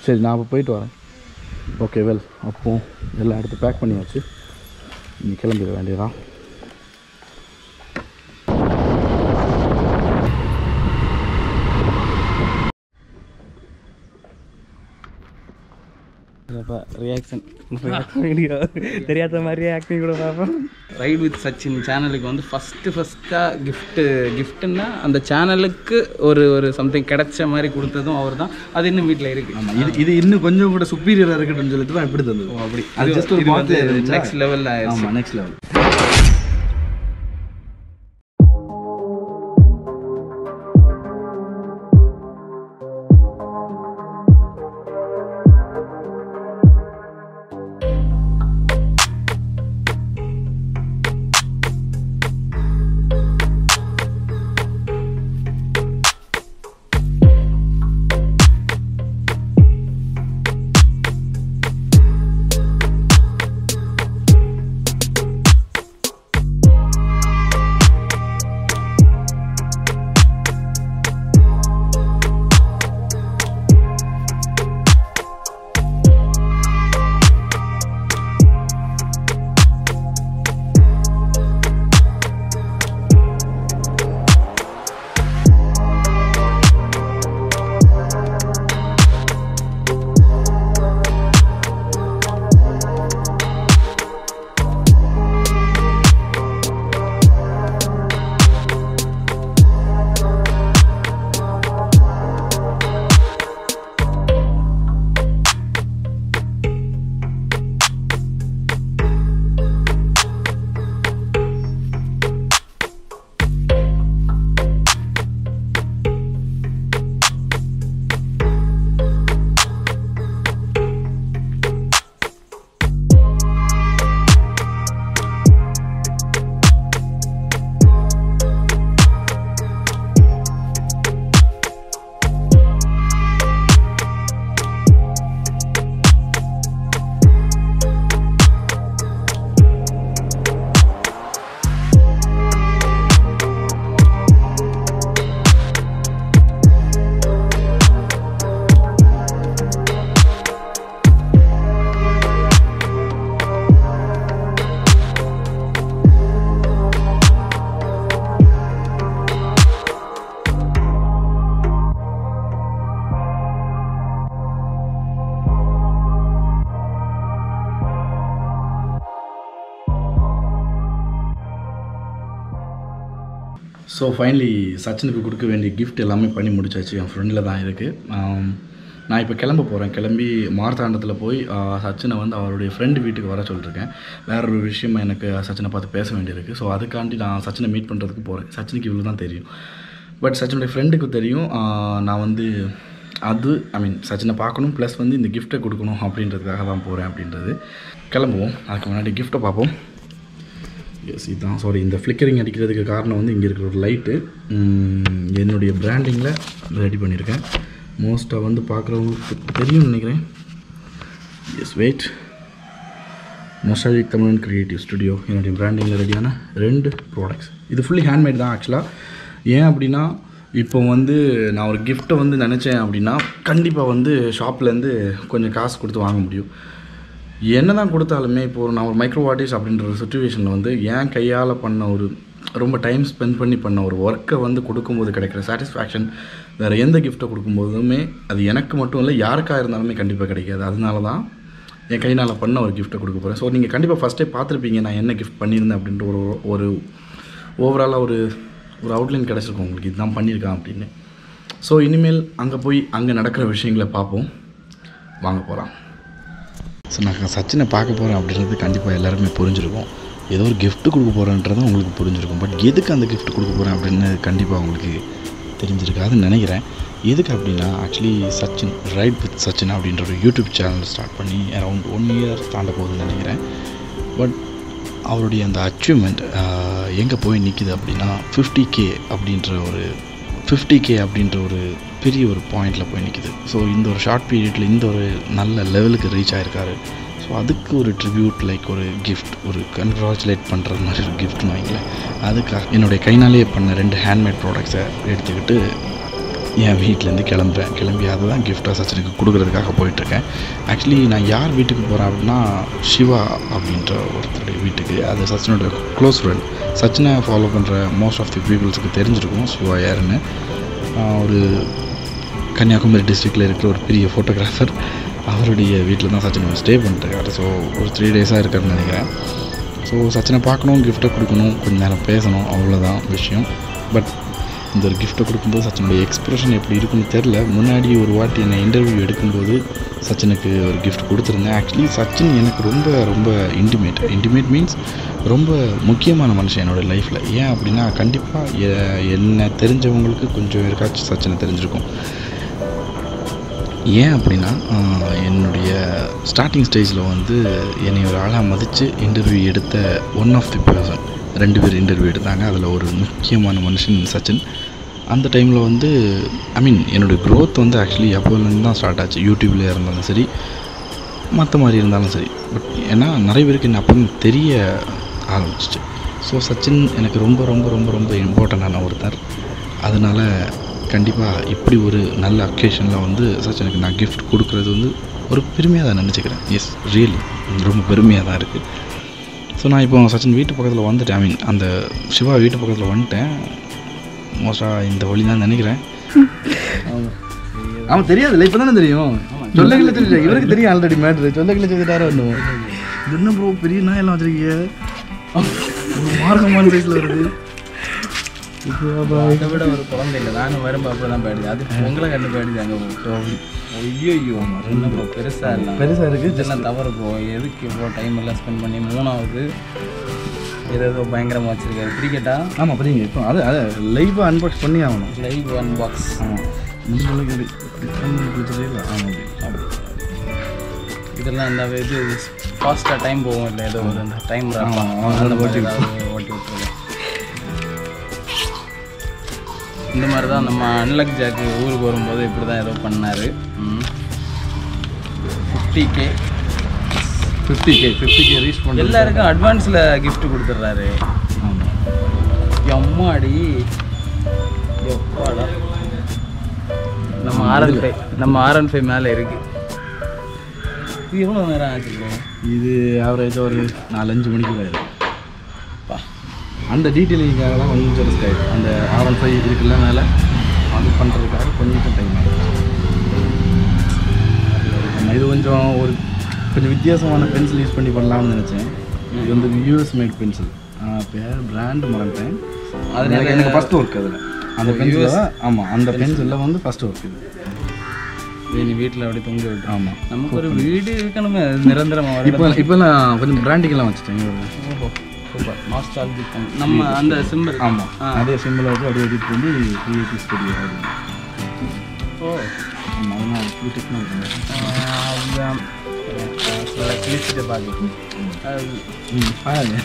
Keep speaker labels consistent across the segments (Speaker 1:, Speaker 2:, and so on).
Speaker 1: சரி நான் அப்போ போயிட்டு வரேன் ஓகே வெல் அப்போ எல்லாம் எடுத்து பேக் பண்ணியாச்சு நீ கிளம்பிட வேண்டியதான்
Speaker 2: ரியாக்ஷன் தெரியாத மாதிரியே ஆக்டிங் கூட பார்ப்போம் ரைட் வித் சச்சின் சேனலுக்கு வந்து ஃபஸ்ட்டு ஃபஸ்ட்டாக கிஃப்ட்டு கிஃப்ட்டுன்னா அந்த சேனலுக்கு ஒரு ஒரு சம்திங் கிடைச்ச மாதிரி கொடுத்ததும் அவர் தான் அது இன்னும் வீட்டில் இருக்குது
Speaker 1: ஆமாம் இது இது இன்னும் கொஞ்சம் கூட சுப்பீரியராக இருக்கட்டும்னு சொல்லிட்டு தான் இப்படி தந்தது
Speaker 2: அப்படி
Speaker 1: அது just ஒரு பார்த்து
Speaker 2: நெக்ஸ்ட் லெவலில்
Speaker 1: ஆமாம் நெக்ஸ்ட் லெவல் ஸோ ஃபைனலி சச்சினுக்கு கொடுக்க வேண்டிய கிஃப்ட் எல்லாமே பண்ணி முடிச்சாச்சு என் ஃப்ரெண்டில் தான் இருக்குது நான் இப்போ கிளம்ப போகிறேன் கிளம்பி மார்த்தாண்டத்தில் போய் ஆஹ், சச்சினை வந்து அவருடைய ஃப்ரெண்டு வீட்டுக்கு வர சொல்லியிருக்கேன் வேற ஒரு விஷயம் எனக்கு சச்சினை பார்த்து பேச வேண்டியிருக்கு ஸோ அதுக்காண்டி நான் சச்சினை மீட் பண்ணுறதுக்கு போகிறேன் சச்சினுக்கு இவ்வளோ தான் தெரியும் பட் சச்சினுடைய ஃப்ரெண்டுக்கு தெரியும் ஆஹ், நான் வந்து அது ஐ மீன் சச்சினை பார்க்கணும் ப்ளஸ் வந்து இந்த கிஃப்ட்டை கொடுக்கணும் அப்படின்றதுக்காக தான் போகிறேன் அப்படின்றது கிளம்புவோம் அதுக்கு முன்னாடி கிஃப்ட்டை பார்ப்போம் எஸ் இதுதான் சாரி இந்த ஃப்ளிக்கரிங் அடிக்கிறதுக்கு காரணம் வந்து இங்கே இருக்கிற ஒரு லைட்டு என்னுடைய பிராண்டிங்கில் ரெடி பண்ணியிருக்கேன் மோஸ்ட்டாக வந்து பார்க்குறவங்களுக்கு தெரியும்னு நினைக்கிறேன் எஸ் வெயிட் நொஸ்டாலிக் தமிழன் கிரியேட்டிவ் ஸ்டுடியோ என்னுடைய பிராண்டிங்கில் ரெடியான ரெண்டு ப்ராடக்ட்ஸ் இது ஃபுல்லி ஹேண்ட்மேட் தான் ஆக்சுவலாக ஏன் அப்படின்னா இப்போ வந்து நான் ஒரு கிஃப்ட்டை வந்து நினச்சேன் அப்படின்னா கண்டிப்பாக வந்து ஷாப்லேருந்து கொஞ்சம் காசு கொடுத்து வாங்க முடியும் என்ன தான் கொடுத்தாலுமே இப்போ ஒரு நான் ஒரு மைக்ரோ ஆர்டிஸ்ட் அப்படின்ற ஒரு சுச்சுவேஷனில் வந்து என் கையால் பண்ண ஒரு ரொம்ப டைம் ஸ்பெண்ட் பண்ணி பண்ண ஒரு ஒர்க்கை வந்து கொடுக்கும்போது கிடைக்கிற சாட்டிஸ்ஃபேக்ஷன் வேறு எந்த கிஃப்ட்டை கொடுக்கும்போதுமே அது எனக்கு மட்டும் இல்லை யாருக்காக இருந்தாலுமே கண்டிப்பாக கிடைக்காது அதனால தான் என் கையினால் பண்ண ஒரு கிஃப்ட்டை கொடுக்க போகிறேன் ஸோ நீங்கள் கண்டிப்பாக ஃபஸ்ட்டே பார்த்துருப்பீங்க நான் என்ன கிஃப்ட் பண்ணியிருந்தேன் அப்படின்ற ஒரு ஒரு ஓவராலாக ஒரு ஒரு அவுட்லைன் கிடச்சிருக்கும் உங்களுக்கு இதுதான் பண்ணியிருக்கான் அப்படின்னு ஸோ இனிமேல் அங்கே போய் அங்கே நடக்கிற விஷயங்களை பார்ப்போம் வாங்க போகலாம் ஸோ நான் சச்சினை பார்க்க போகிறேன் அப்படின்றது கண்டிப்பாக எல்லாருமே புரிஞ்சிருக்கும் ஏதோ ஒரு gift கொடுக்க போகிறேன்றது உங்களுக்கு புரிஞ்சிருக்கும் பட் எதுக்கு அந்த gift கொடுக்க போகிறேன் அப்படின்னு கண்டிப்பாக உங்களுக்கு தெரிஞ்சிருக்காதுன்னு நினைக்கிறேன் எதுக்கு அப்படின்னா actually Sachin ride with Sachin அப்படின்ற ஒரு யூடியூப் சேனல் ஸ்டார்ட் பண்ணி அரவுண்ட் ஒன் இயர் தாண்ட போகுதுன்னு நினைக்கிறேன் பட் அவருடைய அந்த அச்சீவ்மெண்ட் எங்கே போய் நிற்கிது அப்படின்னா ஃபிஃப்டி கே அப்படின்ற ஒரு ஃபிஃப்டி கே அப்படின்ற ஒரு பெரிய ஒரு பாயிண்டில் போய் நிற்கிது ஸோ இந்த ஒரு ஷார்ட் பீரியடில் இந்த ஒரு நல்ல லெவலுக்கு ரீச் ஆயிருக்காரு ஸோ அதுக்கு ஒரு ட்ரிபியூட் லைக் ஒரு கிஃப்ட் ஒரு கங்க்ராச்சுலேட் பண்ணுறது மாதிரி ஒரு கிஃப்ட்னு வைங்களேன் அதுக்காக என்னுடைய கைனாலேயே பண்ண ரெண்டு ஹேண்ட்மேட் ப்ராடக்ட்ஸை எடுத்துக்கிட்டு என் வீட்டிலேருந்து கிளம்புறேன் கிளம்பி அதை தான் கிஃப்டாக சச்சினுக்கு கொடுக்குறதுக்காக போயிட்டுருக்கேன் ஆக்சுவலி நான் யார் வீட்டுக்கு போகிறேன் அப்படின்னா சிவா அப்படின்ற ஒருத்தருடைய வீட்டுக்கு அது சச்சினோட க்ளோஸ் ஃப்ரெண்ட் சச்சினை ஃபாலோ பண்ணுற மோஸ்ட் ஆஃப் தி பீப்புள்ஸுக்கு தெரிஞ்சிருக்கும் சிவா யாருன்னு ஆஹ் ஒரு கன்னியாகுமரி டிஸ்ட்ரிக்டில் இருக்கிற ஒரு பெரிய ஃபோட்டோகிராஃபர் அவருடைய வீட்டில் தான் சச்சின் ஸ்டே பண்ணிட்டுருக்காரு ஸோ ஒரு த்ரீ டேஸாக இருக்காருன்னு நினைக்கிறேன் ஸோ சச்சினை பார்க்கணும் கிஃப்ட்டை கொடுக்கணும் கொஞ்ச நேரம் பேசணும் அவ்வளோதான் விஷயம் பட் இந்த ஒரு கிஃப்ட்டை கொடுக்கும்போது சச்சினுடைய எக்ஸ்ப்ரெஷன் எப்படி இருக்குன்னு தெரில முன்னாடி ஒரு வாட்டி என்னை இன்டர்வியூ எடுக்கும்போது சச்சினுக்கு ஒரு gift கொடுத்துருந்தேன் ஆக்சுவலி சச்சின் எனக்கு ரொம்ப ரொம்ப இன்டிமேட் இன்டிமேட் மீன்ஸ் ரொம்ப முக்கியமான மனுஷன் என்னோடய லைஃப்பில் ஏன் அப்படின்னா கண்டிப்பாக என்னை தெரிஞ்சவங்களுக்கு கொஞ்சம் யாருக்காச்சும் சச்சினை தெரிஞ்சிருக்கும் ஏன் அப்படின்னா ஆஹ், என்னுடைய ஸ்டார்டிங் ஸ்டேஜில் வந்து என்னை ஒரு ஆளாக மதித்து இன்டர்வியூ எடுத்த ஒன் ஆஃப் தி பர்சன் ரெண்டு பேர் இன்டர்வியூ எடுத்தாங்க அதில் ஒரு முக்கியமான மனுஷன் சச்சின் அந்த டைமில் வந்து ஐ மீன் என்னுடைய க்ரோத் வந்து ஆக்சுவலி அப்போலேருந்து தான் ஸ்டார்ட் ஆச்சு யூடியூப்லேயே இருந்தாலும் சரி மற்ற மாதிரி இருந்தாலும் சரி பட் ஏன்னா நிறைய பேருக்கு என்ன அப்போ தெரிய ஆரம்பிச்சிச்சு ஸோ சச்சின் எனக்கு ரொம்ப ரொம்ப ரொம்ப ரொம்ப இம்பார்ட்டண்டான ஒருத்தர் அதனால் கண்டிப்பாக இப்படி ஒரு நல்ல அக்கேஷனில் வந்து சச்சினுக்கு நான் gift கொடுக்குறது வந்து ஒரு பெருமையாக தான் நினச்சிக்கிறேன் எஸ் ரியலி ரொம்ப பெருமையாக தான் இருக்குது ஸோ நான் இப்போ சச்சின் வீட்டு பக்கத்தில் வந்துட்டேன் ஐ மீன் அந்த சிவா வீட்டு பக்கத்தில் வந்துட்டேன் மோஸ்ட்டாக இந்த வழி தான் நினைக்கிறேன் அவன் தெரியாதுல்ல இப்போ தானே தெரியும் சொல்லக்கில்ல தெரியும் இவருக்கு தெரியும் ஆல்ரெடி மேட்ரு சொல்லக்கில்ல செய்துட்டாரோ இன்னும் இது என்ன ப்ரோ பெரிய நாய் எல்லாம் வச்சிருக்கீங்க ஒரு மார்க்கமான சைஸில் வருது
Speaker 2: அதை விட ஒரு குழந்தை இல்லை நானும் வரும்போது அப்படி தான் போயிடுது அது உங்களை கண்டு போயிடுது அங்கே ஐயோ ஐயோ என்ன ப்ரோ பெருசாக இல்லை
Speaker 1: பெருசாக இருக்குது
Speaker 2: இதெல்லாம் தவறு ப்ரோ எதுக்கு இவ்வளோ டைம் எல்லாம் ஸ்பெண்ட் பண்ணி மூணாவது ஏதோ ஏதோ பயங்கரமாக வச்சுருக்காரு கிரிக்கெட்டா
Speaker 1: ஆமாம் அப்படிங்க இப்போ அது அதை லைவாக அன்பாக்ஸ் பண்ணி ஆகணும்
Speaker 2: லைவ் ஒன் பாக்ஸ்
Speaker 1: ஆமாம் நம்மளுக்கு அது பிடிச்சதே இல்லை ஆமாம் அப்படி
Speaker 2: இதெல்லாம் இந்த இது ஃபாஸ்ட்டாக டைம் போகும் இல்லை ஏதோ ஒரு அந்த டைம்
Speaker 1: ஆமா,
Speaker 2: அந்த
Speaker 1: ஓட்டி
Speaker 2: மாதிரி ஏதாவது ஓட்டி விட்டுருவோம் இந்த மாதிரி தான் நம்ம அன்லக் ஜாக்கு ஊருக்கு வரும்போது இப்படி தான் ஏதோ பண்ணார் fifty K
Speaker 1: fifty K fifty K reach பண்ணி
Speaker 2: எல்லாருக்கும் அட்வான்ஸில் gift கொடுத்துட்றாரு
Speaker 1: ஆமாம்
Speaker 2: எம்மாடி எப்பாடா நம்ம ஆர்என் ஃபைவ் நம்ம ஆர்என் ஃபைவ் மேலே இருக்கு இது எவ்வளோ நேரம் ஆச்சு bro?
Speaker 1: இது ஆவரேஜாக ஒரு நாலஞ்சு மணிக்கு ஆயிடும்
Speaker 2: பா
Speaker 1: அந்த டீட்டெயிலிங்காக தான் கொஞ்சம் ரிஸ்க் ஆயிடுச்சு அந்த ஆர் ஒன் ஃபைவ் இருக்குல்ல மேலே அது பண்ணுறதுக்காக கொஞ்சம் டைம் ஆயிடுச்சு நம்ம இது கொஞ்சம் ஒரு கொஞ்சம் வித்தியாசமான பென்சில் யூஸ் பண்ணி பண்ணலாம்னு நினச்சேன் இது வந்து யூஎஸ் மேட் பென்சில் பேர் பிராண்ட் மறந்துட்டேன் அது எனக்கு எனக்கு ஃபஸ்ட் ஒர்க் அதில் அந்த பென்சிலில் ஆமாம் அந்த பென்சிலில் வந்து ஃபஸ்ட் ஒர்க் இது
Speaker 2: இது நீ வீட்டில் அப்படி தொங்க விட்டு
Speaker 1: ஆமாம்
Speaker 2: நமக்கு ஒரு வீடு இருக்கணுமே அது நிரந்தரமா வர
Speaker 1: இப்போ இப்போ நான் கொஞ்சம் பிராண்டிங்கெல்லாம் வச்சுட்டேன்
Speaker 2: ஓஹோ சூப்பர் நாஸ்டாலஜி நம்ம அந்த சிம்பிள்
Speaker 1: ஆமாம் அதே சிம்பிளை வச்சு அப்படியே எடிட் பண்ணி கிரியேட்டிவ் ஸ்டுடியோ அப்படின்னு
Speaker 2: ஓ
Speaker 1: ஆமாம் அதெல்லாம் ஃபுல் டெக்னாலஜி
Speaker 2: கிழிச்சிட்டு பாக்கி
Speaker 1: ம் பாருங்க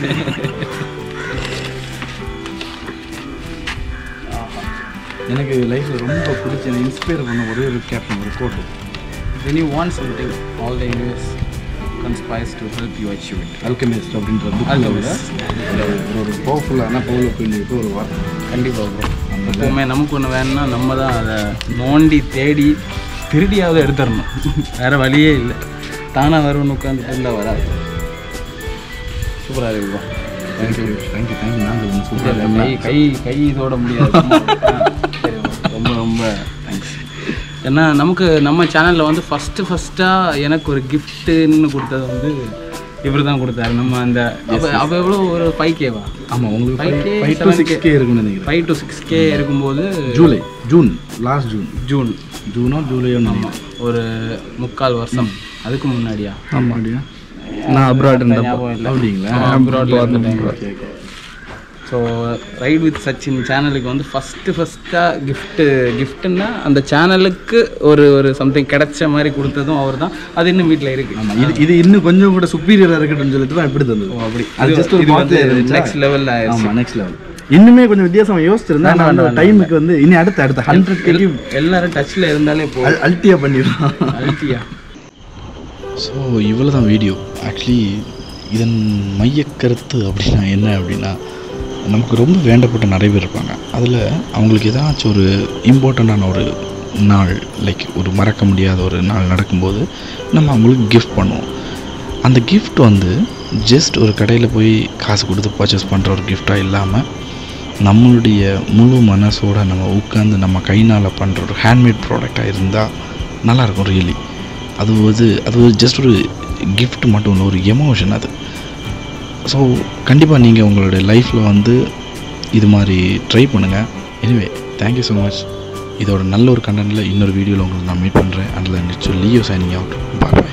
Speaker 1: எனக்கு லைஃப்பில் ரொம்ப பிடிச்ச என்னை இன்ஸ்பயர் பண்ண ஒரே ஒரு கேப்டன் ஒரு coat
Speaker 2: when you want something all the universe conspires to help you achieve it
Speaker 1: alchemist அப்படின்ற புக்கில் விட ஒரு ஒரு பவர்ஃபுல்லான பவர் பண்ணிட்டு ஒரு வார்த்தை
Speaker 2: கண்டிப்பாக ப்ரோ எப்போவுமே நமக்கு ஒன்று வேணும்னா நம்ம தான் அதை நோண்டி தேடி திருடியாவது எடுத்துடணும் வேறு வழியே இல்லை தானாக வரும்னு உட்காந்துட்டு இருந்தால் வராது சூப்பராக இருக்கு ப்ரோ
Speaker 1: தேங்க்யூ தேங்க்யூ தேங்க்யூ நாங்கள்
Speaker 2: கை
Speaker 1: சூப்பராக
Speaker 2: கை கை இதோட முடியாது சரி bro. ரொம்ப ரொம்ப தேங்க்ஸ் ஏன்னா நமக்கு நம்ம சேனலில் வந்து ஃபஸ்ட்டு ஃபஸ்ட்டாக எனக்கு ஒரு கிஃப்ட்டுன்னு கொடுத்தது வந்து இவர் தான் கொடுத்தாரு நம்ம அந்த அப்போ அப்போ எவ்வளோ ஒரு ஃபைவ் கேவா
Speaker 1: ஆமாம் உங்களுக்கு
Speaker 2: Five K,
Speaker 1: five to
Speaker 2: seven
Speaker 1: six K இருக்கும்னு நினைக்கிறேன்
Speaker 2: ஃபைவ் டு சிக்ஸ் கே இருக்கும்போது
Speaker 1: ஜூலை ஜூன் லாஸ்ட் ஜூன்
Speaker 2: ஜூன்
Speaker 1: ஜூனோ ஜூலையோ
Speaker 2: ஆமாம் ஒரு முக்கால் வருஷம் அதுக்கு முன்னாடியா
Speaker 1: ஆமாம் அப்படியா நான் அப்ராட் இருந்தப்போ
Speaker 2: ஞாபகம் இல்லை.
Speaker 1: அப்படிங்களா
Speaker 2: ஆ, abroad ல இருந்த time.
Speaker 1: Okay okay
Speaker 2: so ride with Sachin சேனலுக்கு வந்து ஃபஸ்ட்டு ஃபஸ்ட்டாக கிஃப்ட்டு கிஃப்ட்டுன்னா அந்த சேனலுக்கு ஒரு ஒரு சம்திங் கிடைச்ச மாதிரி கொடுத்ததும் அவர் தான் அது இன்னும் வீட்டில் இருக்குது
Speaker 1: ஆமாம் இது இது இன்னும் கொஞ்சம் கூட சுப்பீரியராக இருக்கட்டும்னு சொல்லிட்டு தான் இப்படி தந்தது
Speaker 2: அப்படி
Speaker 1: அது ஜஸ்ட் ஒரு
Speaker 2: இது வந்து
Speaker 1: பாட்டு
Speaker 2: நெக்ஸ்ட் லெவலில்
Speaker 1: ஆமாம் நெக்ஸ்ட் லெவல் இன்னுமே கொஞ்சம் வித்தியாசம் யோசிச்சிருந்தா நான் அந்த டைமுக்கு வந்து இனி அடுத்த அடுத்த ஹண்ட்ரட் கேக்கு
Speaker 2: எல்லாரும் டச்சில் இருந்தாலே போதும்
Speaker 1: அல்ட்டியா பண்ணிடலாம்
Speaker 2: அல்ட்டியா
Speaker 1: ஸோ இவ்வளோ தான் வீடியோ ஆக்சுவலி இதன் மையக்கருத்து அப்படின்னா என்ன அப்படின்னா நமக்கு ரொம்ப வேண்டப்பட்ட நிறைய பேர் இருப்பாங்க அதில் அவங்களுக்கு ஏதாச்சும் ஒரு இம்பார்ட்டண்ட்டான ஒரு நாள் லைக் ஒரு மறக்க முடியாத ஒரு நாள் நடக்கும்போது நம்ம அவங்களுக்கு கிஃப்ட் பண்ணுவோம் அந்த gift வந்து ஜஸ்ட் ஒரு கடையில் போய் காசு கொடுத்து பர்ச்சேஸ் பண்ணுற ஒரு கிஃப்டாக இல்லாமல் நம்மளுடைய முழு மனசோட நம்ம உட்காந்து நம்ம கைனால் பண்ணுற ஒரு ஹேண்ட்மேட் ப்ராடக்டாக இருந்தால் நல்லாயிருக்கும் ரியலி அது வந்து அது ஒரு ஜஸ்ட் ஒரு gift மட்டும் இல்லை ஒரு எமோஷன் அது ஸோ கண்டிப்பாக நீங்கள் உங்களுடைய லைஃப்பில் வந்து இது மாதிரி ட்ரை பண்ணுங்கள் எனிவே தேங்க்யூ ஸோ மச் இதோட நல்ல ஒரு கண்டென்ட்டில் இன்னொரு வீடியோவில் உங்களுக்கு நான் மீட் பண்ணுறேன் அதில் நிச்சயம் லியோ சைனிங் அவுட் பாய்